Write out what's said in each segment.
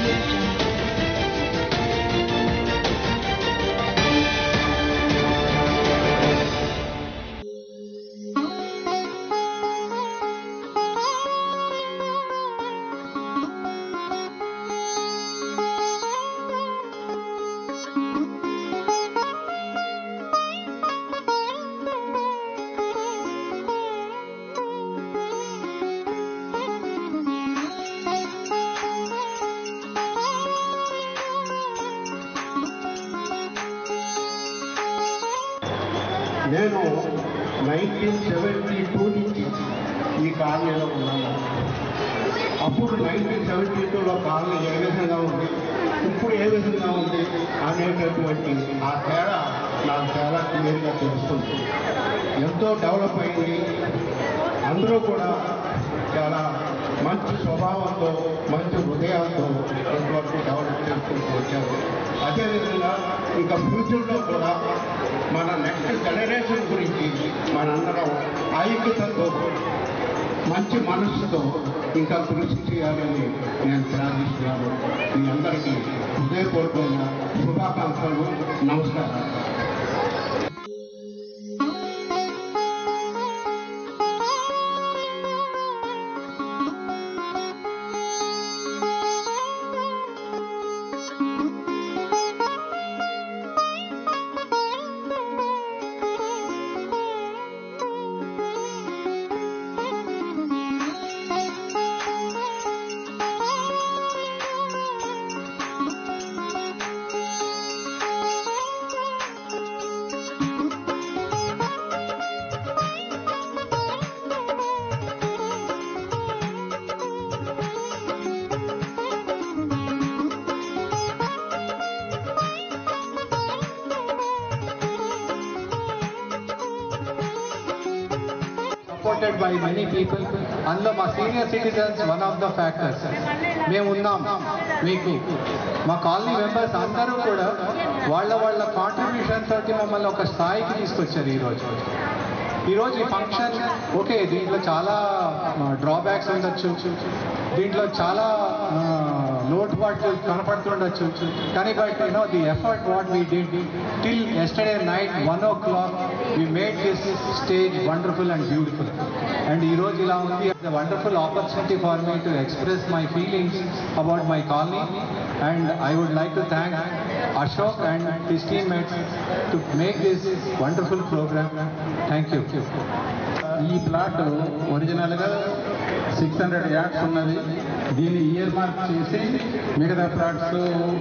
audio jungle. నేను nineteen seventy two నుంచి ఈ కాలనీలో ఉన్నాను అప్పుడు నైన్టీన్ సెవెంటీ టూలో కాలనీ ఏ విధంగా ఉంది ఇప్పుడు ఏ విధంగా ఉంది అనేటటువంటి ఆ తేడా నాకు చాలా క్లియర్గా తెలుస్తుంది ఎంతో డెవలప్ అయింది అందరూ కూడా చాలా మంచి స్వభావంతో మంచి హృదయాలతో ఇంతవరకు డెవలప్ చేసుకుంటూ వచ్చారు అదేవిధంగా ఇంకా ఫ్యూచర్లో కూడా మన నెక్స్ట్ జనరేషన్ గురించి మనందరం ఐక్యతతో మంచి మనస్సుతో ఇంకా కృషి చేయాలని నేను ప్రార్థిస్తున్నాను మీ అందరికీ హృదయపూర్వకంగా శుభాకాంక్షలు నమస్కారం supported by many people. అందులో మా senior citizens one of the factors మేము ఉన్నాం మీకు మా కాలనీ మెంబర్స్ అందరూ కూడా వాళ్ళ వాళ్ళ కాంట్రిబ్యూషన్ తోటి మమ్మల్ని ఒక స్థాయికి తీసుకొచ్చారు ఈరోజు ఈరోజు ఈ ఫంక్షన్ ఓకే దీంట్లో చాలా డ్రాబ్యాక్స్ ఉండొచ్చు దీంట్లో చాలా లోటుపాట్లు కనపడుతుండొచ్చు కానీ but you know the effort what we did till yesterday night one o'clock we made this stage wonderful and beautiful and ఈ రోజు ఇలా ఉంది the wonderful opportunity for me to express my feelings about my colony and I would like to thank Ashok and his teammates to make this wonderful programme thank you ఈ plot ఒరిజినల్గా six hundred yards ఉన్నది దీన్ని year mark చేసి మిగతా plots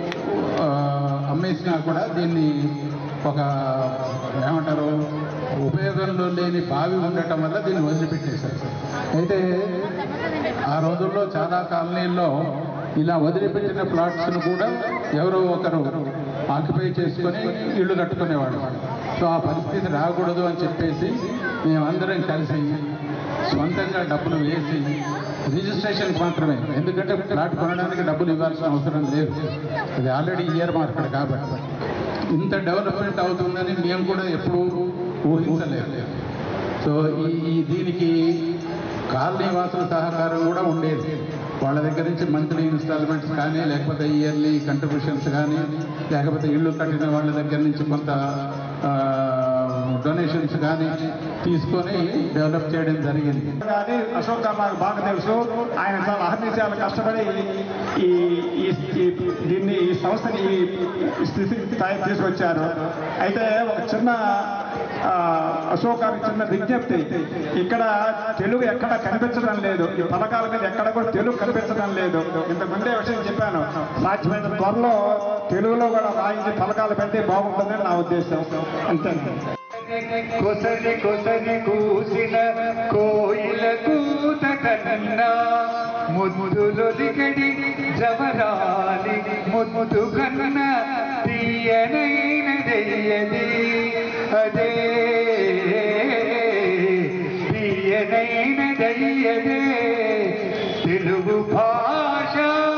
అమ్మేసినా కూడా దీన్ని ఒక ఏమంటారు ఉపయోగంలో లేని బావి ఉండటం వల్ల దీన్ని వదిలిపెట్టేశారు అయితే ఆ రోజుల్లో చాలా కాలనీల్లో ఇలా వదిలిపెట్టిన ప్లాట్స్ను కూడా ఎవరో ఒకరు ఆక్యుపై చేసుకొని ఇళ్ళు కట్టుకునేవాడు సో ఆ పరిస్థితి రాకూడదు అని చెప్పేసి మేమందరం కలిసి సొంతంగా డబ్బులు వేసి రిజిస్ట్రేషన్కి మాత్రమే ఎందుకంటే ఫ్లాట్ కొనడానికి డబ్బులు ఇవ్వాల్సిన అవసరం లేదు అది ఆల్రెడీ ఇయర్ మార్కెట్ కాబట్టి ఇంత డెవలప్మెంట్ అవుతుందని మేము కూడా ఎప్పుడూ ఊహించలేదు సో ఈ ఈ దీనికి కాలనీ వాసుల సహకారం కూడా ఉండేది వాళ్ళ దగ్గర నుంచి మంత్లీ ఇన్స్టాల్మెంట్స్ కానీ లేకపోతే ఇయర్లీ కంట్రిబ్యూషన్స్ కానీ లేకపోతే ఇల్లు కట్టిన వాళ్ళ దగ్గర నుంచి కొంత డొనేషన్స్ కానీ తీసుకొని డెవలప్ చేయడం జరిగింది కానీ అశోక్ గారు నాకు బాగా తెలుసు ఆయన చాలా అహర్నిశాలు కష్టపడి ఈ ఈ ఈ- దీన్ని ఈ సంస్థని ఈ స్థితి స్థాయి తీసుకొచ్చారు అయితే ఒక చిన్న ఆ, అశోక్ గారికి చిన్న విజ్ఞప్తి ఇక్కడ తెలుగు ఎక్కడ కనిపించడం లేదు ఈ పథకాల మీద ఎక్కడ కూడా తెలుగు కనిపించడం లేదు ఇంతకుముందే విషయం చెప్పాను సాధ్యమైన త్వరలో తెలుగులో కూడా రాయించి పథకాలు పెడితే బాగుంటుందని నా ఉద్దేశం అంతే కొసరి కొసరి కూసిన కోయిల కూత కన్నా ముద్దులొదిగడి జవరాలి ముద్దు కన్నా తీయనైన దెయ్యది అదే తీయనైన దయ్యదే తెలుగు భాష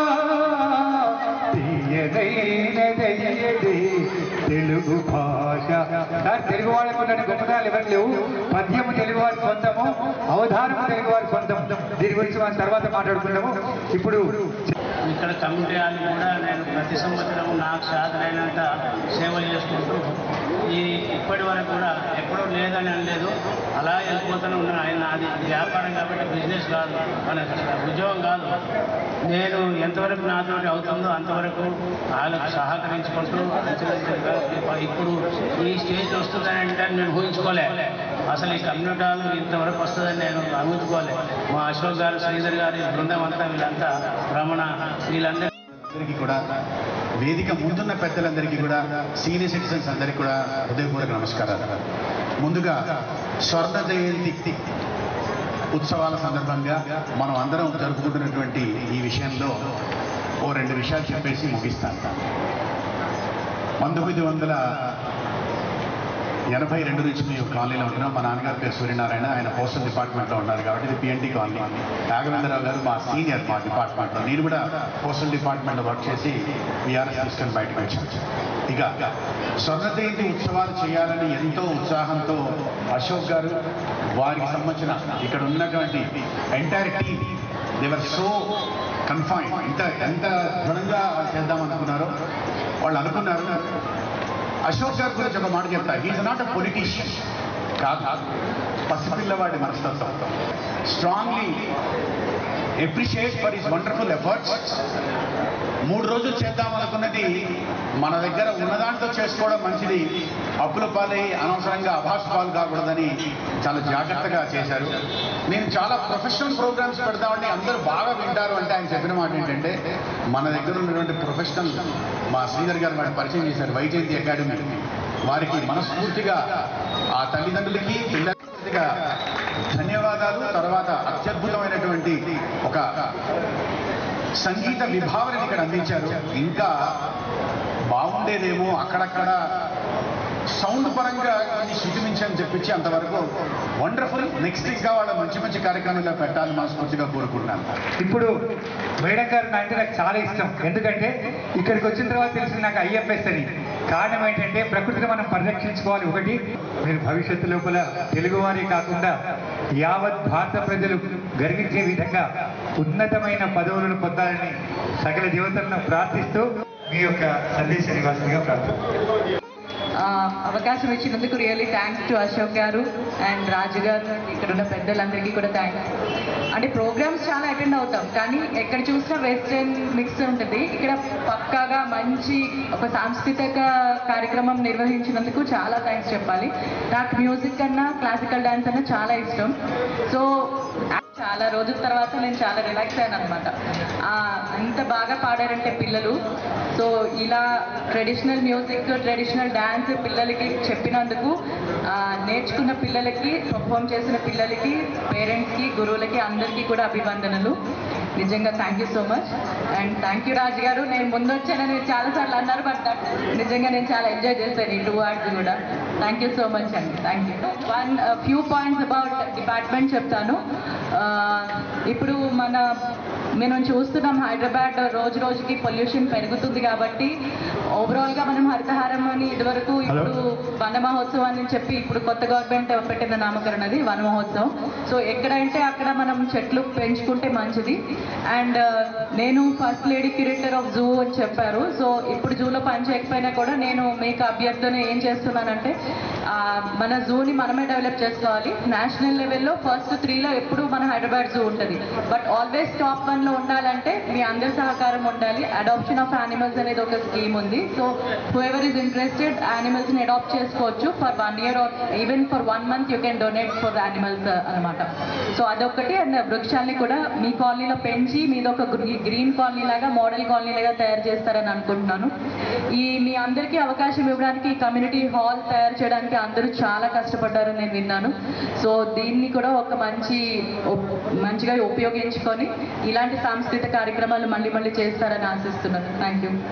తీయనైన దయ్యదే తెలుగు భాష సార్ తెలుగు వాళ్ళకు ఉన్న గొప్పతనాలు ఎవరికి లేవు పద్యము తెలుగు వారి సొంతము అవధానము తెలుగు వారి సొంతం దీని గురించి మనం తర్వాత మాట్లాడుకుందాము ఇప్పుడు ఇక్కడ కమ్యూనిటీ హాల్ కూడా నేను ప్రతి సంవత్సరం నాకు సాధనైనంత సేవలు చేసుకుంటూ ఈ ఇప్పటి వరకు కూడా ఎప్పుడూ లేదని అనలేదు అలా వెళ్ళిపోతూనే ఉన్నాను ఆయన నాది వ్యాపారం కాబట్టి బిజినెస్ కాదు మన ఉద్యోగం కాదు నేను ఎంతవరకు నాతోటి అవుతుందో అంతవరకు వాళ్ళకు సహకరించుకుంటూ అంచెలంచెలుగా ఇప్పుడు ఈ స్టేజ్ వస్తుందని అంటే నేను ఊహించుకోలే అసలు ఈ కమ్యూనిటీ హాల్ ఇంతవరకు వస్తుందని నేను ఊహించుకోలే మా అశోక్ గారు శ్రీధర్ గారు ఈ బృందం అంతా వీళ్ళంతా రమణ వీళ్ళందరూ అందరికీ కూడా వేదిక ముందున్న పెద్దలందరికీ కూడా సీనియర్ సిటిజన్స్ అందరికీ కూడా హృదయపూర్వక నమస్కారాలు ముందుగా స్వర్ణ జయంతి ఉత్సవాల సందర్భంగా మనం అందరం జరుపుకుంటున్నటువంటి ఈ విషయంలో ఓ రెండు విషయాలు చెప్పేసి ముగిస్తాను పంతొమ్మిది వందల ఎనభై రెండు నుంచి మేము కాలనీలో ఉంటున్నాం మా నాన్నగారి పేరు సూర్యనారాయణ ఆయన పోస్టల్ డిపార్ట్మెంట్లో ఉన్నారు కాబట్టి ఇది పిఎన్టీ కాలనీ రాఘవేంద్రరావు గారు మా సీనియర్ మా డిపార్ట్మెంట్లో నేను కూడా పోస్టల్ డిపార్ట్మెంట్లో వర్క్ చేసి బీఆర్ఎస్ తీసుకొని బయటకు వచ్చాను ఇక స్వర్ణ జయంతి ఉత్సవాలు చేయాలని ఎంతో ఉత్సాహంతో అశోక్ గారు వారికి సంబంధించిన ఇక్కడ ఉన్నటువంటి ఎంటైర్ టీమ్ దేవర్ సో కన్ఫైన్ ఎంత ఎంత దృఢంగా చేద్దామనుకున్నారో వాళ్ళు అనుకున్నారు అశోక్ గారి గురించి ఒక మాట చెప్తా హీఈస్ నాట్ అ పొలిటీషియన్ కాదు పసిపిల్లవాడి మనస్తత్వం strongly appreciate for his wonderful efforts మూడు రోజులు చేద్దాం అనుకున్నది మన దగ్గర ఉన్నదాంతో చేసుకోవడం మంచిది అప్పుల పాలై అనవసరంగా అభాష పాలు కాకూడదని చాలా జాగ్రత్తగా చేశారు నేను చాలా ప్రొఫెషనల్ ప్రోగ్రామ్స్ పెడతామండి అందరూ బాగా వింటారు అంటే ఆయన చెప్పిన మాట ఏంటంటే మన దగ్గర ఉన్నటువంటి ప్రొఫెషనల్ మా శ్రీధర్ గారు వాడు పరిచయం చేశారు వైజయంతి అకాడమీ వారికి మనస్ఫూర్తిగా ఆ తల్లిదండ్రులకి పిల్లలకి ధన్యవాదాలు తర్వాత అత్యద్భుతమైనటువంటి ఒక సంగీత విభావనని ఇక్కడ అందించారు ఇంకా బాగుండేదేమో అక్కడక్కడ సౌండ్ పరంగా కొన్ని శృతిమించని చెప్పించి అంతవరకు వండర్ఫుల్ నెక్స్ట్ ఇంకా వాళ్ళ మంచి మంచి కార్యక్రమాలు పెట్టాలని మనస్ఫూర్తిగా కోరుకుంటున్నాను ఇప్పుడు మేడం గారు నా అంటే నాకు చాలా ఇష్టం ఎందుకంటే ఇక్కడికి వచ్చిన తర్వాత తెలిసింది నాకు ఐఎఫ్ఎస్ అని కారణం ఏంటంటే ప్రకృతిని మనం పరిరక్షించుకోవాలి ఒకటి మీరు భవిష్యత్తు లోపల తెలుగువారి కాకుండా యావత్ భారత ప్రజలు గర్వించే విధంగా ఉన్నతమైన పదవులను పొందాలని సకల దేవతలను ప్రార్థిస్తూ మీ యొక్క సందేశ నివాసిగా ప్రార్థన ఆ, అవకాశం ఇచ్చినందుకు రియల్లీ థ్యాంక్స్ టు అశోక్ గారు అండ్ రాజు గారు ఇక్కడ ఉన్న పెద్దలందరికీ కూడా థ్యాంక్స్ అంటే ప్రోగ్రామ్స్ చాలా అటెండ్ అవుతాం కానీ ఎక్కడ చూసినా వెస్టర్న్ మిక్స్ ఉంటుంది ఇక్కడ పక్కాగా మంచి ఒక సాంస్కృతిక కార్యక్రమం నిర్వహించినందుకు చాలా థ్యాంక్స్ చెప్పాలి నాకు మ్యూజిక్ కన్నా క్లాసికల్ డాన్స్ అన్నా చాలా ఇష్టం సో చాలా రోజుల తర్వాత నేను చాలా రిలాక్స్ అయ్యాను అనమాట అంత బాగా పాడారంటే పిల్లలు సో ఇలా ట్రెడిషనల్ మ్యూజిక్ ట్రెడిషనల్ డ్యాన్స్ పిల్లలకి చెప్పినందుకు ఆ, నేర్చుకున్న పిల్లలకి పర్ఫామ్ చేసిన పిల్లలకి పేరెంట్స్కి గురువులకి అందరికీ కూడా అభివందనలు నిజంగా thank you so much and thank you Raju garu నేను ముందు వచ్చానని మీరు చాలాసార్లు అన్నారు బట్ నిజంగా నేను చాలా ఎంజాయ్ చేశాను ఈ టూ అవర్స్ కూడా థ్యాంక్ యూ సో మచ్ అండి thank you one few points about department చెప్తాను ఆ, ఇప్పుడు మన మనం చూస్తున్నాం హైదరాబాద్ రోజు రోజుకి పొల్యూషన్ పెరుగుతుంది కాబట్టి ఓవరాల్గా మనం హరితహారం అని ఇదివరకు ఇప్పుడు వన మహోత్సవం అని చెప్పి ఇప్పుడు కొత్త గవర్నమెంట్ పెట్టిన నామకరణ అది వన మహోత్సవం సో ఎక్కడంటే అక్కడ మనం చెట్లు పెంచుకుంటే మంచిది అండ్ నేను first lady curator of zoo అని చెప్పారు సో ఇప్పుడు జూలో పని చేయకపోయినా కూడా నేను మీకు అభ్యర్థన ఏం చేస్తున్నానంటే ఆ, మన జూని మనమే డెవలప్ చేసుకోవాలి నేషనల్ లెవెల్లో ఫస్ట్ త్రీలో ఎప్పుడు మన హైదరాబాద్ జూ ఉంటుంది బట్ ఆల్వేస్ టాప్ వన్లో ఉండాలంటే మీ అందరి సహకారం ఉండాలి అడాప్షన్ ఆఫ్ యానిమల్స్ అనేది ఒక స్కీమ్ ఉంది సో హూఎవర్ ఇస్ ఇంట్రెస్టెడ్ యానిమల్స్ని అడాప్ట్ చేసుకోవచ్చు for one year or even for one month you can donate for animals అనమాట సో అదొకటి అండ్ వృక్షాల్ని కూడా మీ కాలనీలో పెంచి మీదొక గ్రీన్ కాలనీ లాగా మోడల్ కాలనీ లాగా తయారు చేస్తారని అనుకుంటున్నాను ఈ మీ అందరికీ అవకాశం ఇవ్వడానికి ఈ కమ్యూనిటీ హాల్ తయారు చేయడానికి అందరూ చాలా కష్టపడ్డారని నేను విన్నాను సో దీన్ని కూడా ఒక మంచి ఉప్- మంచిగా ఉపయోగించుకొని ఇలాంటి సాంస్కృతిక కార్యక్రమాలు మళ్ళీ మళ్ళీ చేస్తారని ఆశిస్తున్నాను థ్యాంక్ యూ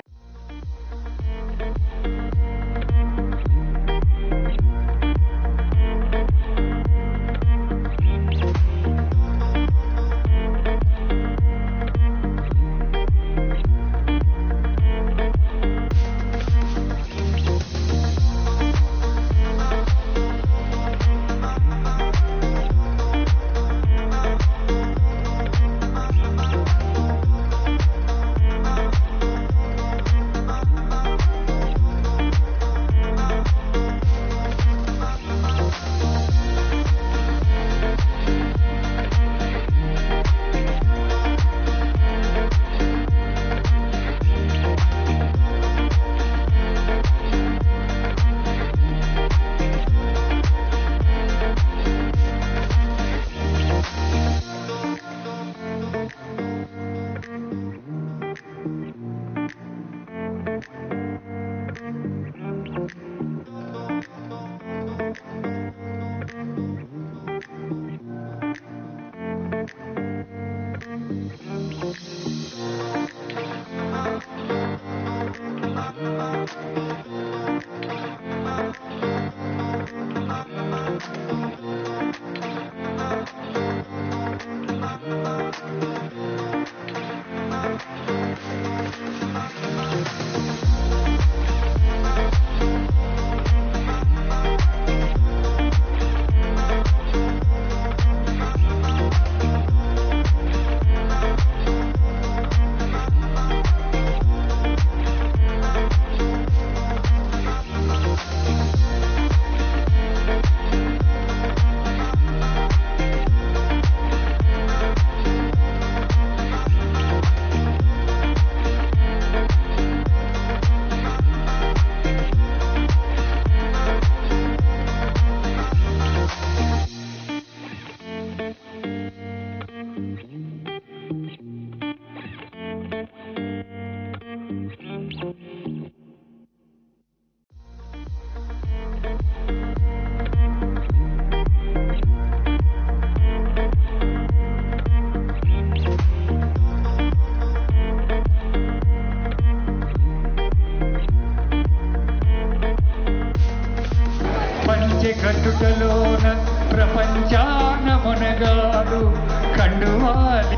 ప్రపంచాన మునగాడు కండువాలి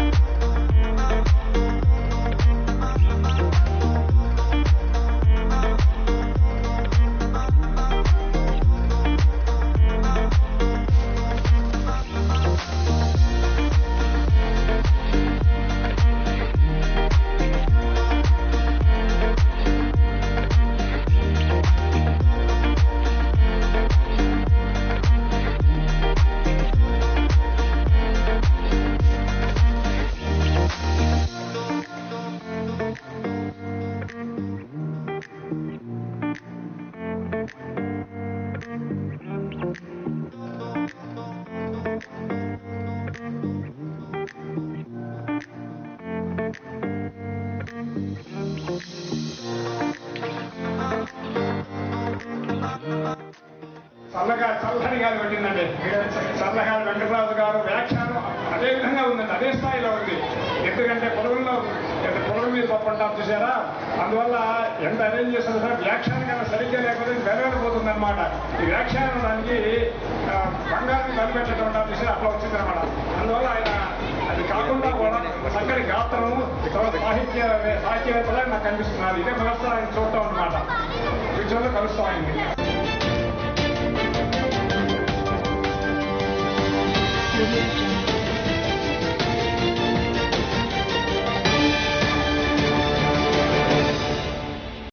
చల్లగా చల్లని గాలి పెట్టిందండి చల్లగా వెంకటరాజు గారు వ్యాఖ్యానం అదే విధంగా ఉందండి అదే స్థాయిలో ఉంది ఎందుకంటే పొలంలో పొలం మీద పప్పంటారు చూసారా అందువల్ల ఎంత అరేంజ్ చేస్తున్నా సార్ వ్యాఖ్యానం కన్నా సరిగ్గా లేకపోతే నెరవేరిపోతుంది అనమాట ఈ వ్యాఖ్యానం దానికి ఆ, బంగారం కనిపెట్టడం అంటారు చూసారా అట్లా వచ్చిందనమాట అందువల్ల ఆయన అది కాకుండా కూడా చక్కటి గాత్రము తర్వాత సాహిత్య సాహిత్యవేత్తలా నాకు కనిపిస్తున్నారు ఇదే మొదటిసారి ఆయన చూడటం అనమాట ఫ్యూచర్లో కలుస్తాం ఆయన్ని Audio Jungle.